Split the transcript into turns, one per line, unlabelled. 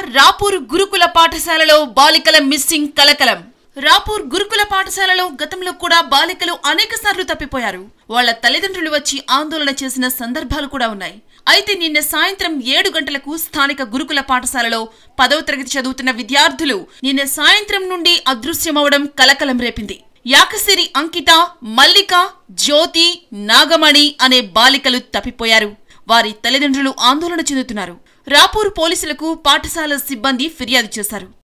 రాపూర్ గురుకుల పాఠశాలలో బాలికల మిస్సింగ్ కలకలం రాపూర్ గురుకుల పాఠశాలలో గతంలో కూడా బాలికలు అనేక సార్లు తప్పిపోయారు వాళ్ళ తల్లిదండ్రులు వచ్చి ఆందోళన చేసిన సందర్భాలు కూడా ఉన్నాయి అయితే నిన్న సాయంత్రం ఏడు గంటలకు స్థానిక గురుకుల పాఠశాలలో పదవ తరగతి చదువుతున్న విద్యార్థులు నిన్న సాయంత్రం నుండి అదృశ్యమవడం కలకలం రేపింది యాకసిరి అంకిత మల్లిక జ్యోతి నాగమణి అనే బాలికలు తప్పిపోయారు వారి తల్లిదండ్రులు ఆందోళన చెందుతున్నారు రాపూర్ పోలీసులకు పాఠశాల సిబ్బంది ఫిర్యాదు చేశారు